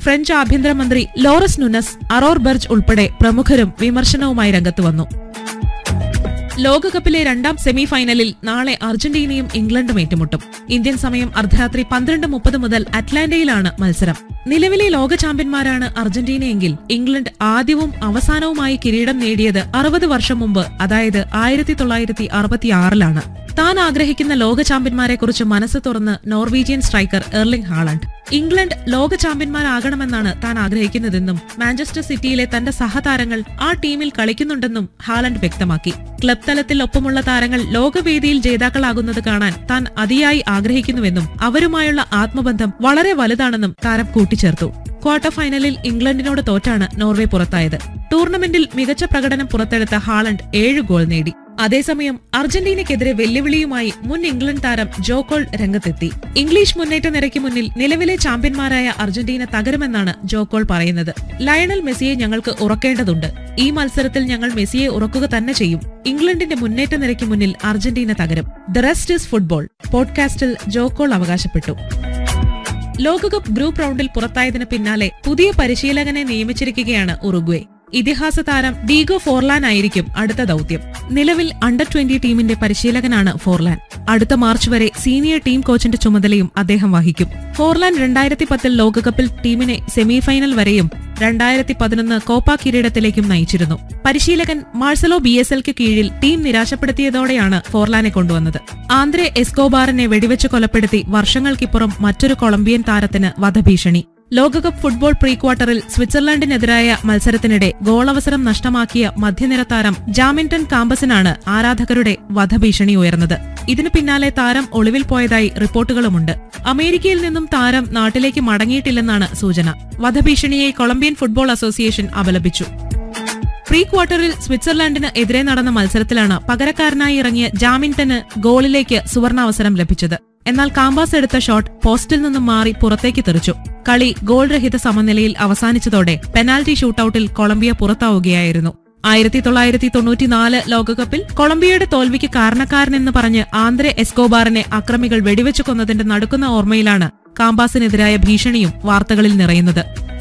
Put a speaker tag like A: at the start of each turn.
A: French ആഭ്യന്തരമന്ത്രി Laureus Nunez അറോർ ബെർജ് ഉൾപ്പെടെ പ്രമുഖരും വിമർശനവുമായി രംഗത്ത് വന്നു ലോകകപ്പിലെ രണ്ടാം സെമി ഫൈനലിൽ നാളെ അർജന്റീനയും ഇംഗ്ലണ്ടും ഏറ്റുമുട്ടും ഇന്ത്യൻ സമയം അർദ്ധരാത്രി പന്ത്രണ്ട് മുപ്പത് മുതൽ അറ്റ്ലാന്റയിലാണ് മത്സരം നിലവിലെ ലോക ചാമ്പ്യന്മാരാണ് അർജന്റീനയെങ്കിൽ ഇംഗ്ലണ്ട് ആദ്യവും അവസാനവുമായി കിരീടം നേടിയത് അറുപത് വർഷം മുമ്പ് അതായത് ആയിരത്തി തൊള്ളായിരത്തി അറുപത്തിയാറിലാണ് താൻ ആഗ്രഹിക്കുന്ന ലോക ചാമ്പ്യന്മാരെക്കുറിച്ച് മനസ്സ് തുറന്ന് Norwegian striker Erling Haaland England ലോക ചാമ്പ്യന്മാരാകണമെന്നാണ് താൻ ആഗ്രഹിക്കുന്നതെന്നും മാഞ്ചസ്റ്റർ സിറ്റിയിലെ തന്റെ സഹതാരങ്ങൾ ആ ടീമിൽ കളിക്കുന്നുണ്ടെന്നും ഹാളണ്ട് വ്യക്തമാക്കി ക്ലബ് തലത്തിൽ ഒപ്പമുള്ള താരങ്ങൾ ലോകവേദിയിൽ ജേതാക്കളാകുന്നത് കാണാൻ താൻ അതിയായി ആഗ്രഹിക്കുന്നുവെന്നും അവരുമായുള്ള ആത്മബന്ധം വളരെ വലുതാണെന്നും താരം കൂട്ടിച്ചേർത്തു ക്വാർട്ടർ ഫൈനലിൽ ഇംഗ്ലണ്ടിനോട് തോറ്റാണ് നോർവേ പുറത്തായത് ടൂർണമെന്റിൽ മികച്ച പ്രകടനം പുറത്തെടുത്ത ഹാളണ്ട് ഏഴ് ഗോൾ നേടി അതേസമയം അർജന്റീനയ്ക്കെതിരെ വെല്ലുവിളിയുമായി മുൻ ഇംഗ്ലണ്ട് താരം ജോക്കോൾ രംഗത്തെത്തി ഇംഗ്ലീഷ് മുന്നേറ്റ നിരയ്ക്ക് മുന്നിൽ നിലവിലെ ചാമ്പ്യന്മാരായ അർജന്റീന തകരുമെന്നാണ് ജോക്കോൾ പറയുന്നത് ലയണൽ മെസ്സിയെ ഞങ്ങൾക്ക് ഉറക്കേണ്ടതുണ്ട് ഈ മത്സരത്തിൽ ഞങ്ങൾ മെസ്സിയെ ഉറക്കുക തന്നെ ചെയ്യും ഇംഗ്ലണ്ടിന്റെ മുന്നേറ്റ നിരയ്ക്ക് മുന്നിൽ അർജന്റീന തകരും ദ റെസ്റ്റ് ഇസ് ഫുട്ബോൾ പോഡ്കാസ്റ്റിൽ ജോക്കോൾ അവകാശപ്പെട്ടു ലോകകപ്പ് ഗ്രൂപ്പ് റൗണ്ടിൽ പുറത്തായതിന് പിന്നാലെ പുതിയ പരിശീലകനെ നിയമിച്ചിരിക്കുകയാണ് ഉറുഗ്വേ ഇതിഹാസ താരം ഡീഗോ ഫോർലാൻ ആയിരിക്കും അടുത്ത ദൌത്യം നിലവിൽ അണ്ടർ ട്വന്റി ടീമിന്റെ പരിശീലകനാണ് ഫോർലാൻ അടുത്ത മാർച്ച് വരെ സീനിയർ ടീം കോച്ചിന്റെ ചുമതലയും അദ്ദേഹം വഹിക്കും ഫോർലാൻ രണ്ടായിരത്തി പത്തിൽ ലോകകപ്പിൽ ടീമിനെ സെമിഫൈനൽ വരെയും രണ്ടായിരത്തി പതിനൊന്ന് കോപ്പ കിരീടത്തിലേക്കും നയിച്ചിരുന്നു പരിശീലകൻ മാർസലോ ബി എസ് എൽക്ക് കീഴിൽ ടീം നിരാശപ്പെടുത്തിയതോടെയാണ് ഫോർലാനെ കൊണ്ടുവന്നത് ആന്ദ്രെ എസ്കോബാറിനെ വെടിവെച്ച് കൊലപ്പെടുത്തി വർഷങ്ങൾക്കിപ്പുറം മറ്റൊരു കൊളംബിയൻ താരത്തിന് വധഭീഷണി ലോകകപ്പ് ഫുട്ബോൾ പ്രീ ക്വാർട്ടറിൽ സ്വിറ്റ്സർലൻഡിനെതിരായ മത്സരത്തിനിടെ ഗോളവസരം നഷ്ടമാക്കിയ മധ്യനിര താരം ജാമിൻടൺ കാമ്പസിനാണ് ആരാധകരുടെ വധഭീഷണി ഉയർന്നത് ഇതിനു പിന്നാലെ താരം ഒളിവിൽ പോയതായി റിപ്പോർട്ടുകളുമുണ്ട് അമേരിക്കയിൽ നിന്നും താരം നാട്ടിലേക്ക് മടങ്ങിയിട്ടില്ലെന്നാണ് സൂചന വധഭീഷണിയെ കൊളംബിയൻ ഫുട്ബോൾ അസോസിയേഷൻ അപലപിച്ചു പ്രീ ക്വാർട്ടറിൽ സ്വിറ്റ്സർലാൻഡിന് എതിരെ നടന്ന മത്സരത്തിലാണ് പകരക്കാരനായി ഇറങ്ങിയ ജാമിൻടന് ഗോളിലേക്ക് സുവർണാവസരം ലഭിച്ചത് എന്നാൽ കാമ്പാസ് എടുത്ത ഷോട്ട് പോസ്റ്റിൽ നിന്നും മാറി പുറത്തേക്ക് തെറിച്ചു കളി ഗോൾ രഹിത സമനിലയിൽ അവസാനിച്ചതോടെ പെനാൽറ്റി ഷൂട്ടൌട്ടിൽ കൊളംബിയ പുറത്താവുകയായിരുന്നു ആയിരത്തി തൊള്ളായിരത്തി തൊണ്ണൂറ്റിനാല് ലോകകപ്പിൽ കൊളംബിയയുടെ തോൽവിക്ക് കാരണക്കാരനെന്ന് പറഞ്ഞ് ആന്ദ്രെ എസ്കോബാറിനെ അക്രമികൾ വെടിവെച്ചു കൊന്നതിന്റെ നടുക്കുന്ന ഓർമ്മയിലാണ് കാമ്പാസിനെതിരായ ഭീഷണിയും വാർത്തകളിൽ നിറയുന്നത്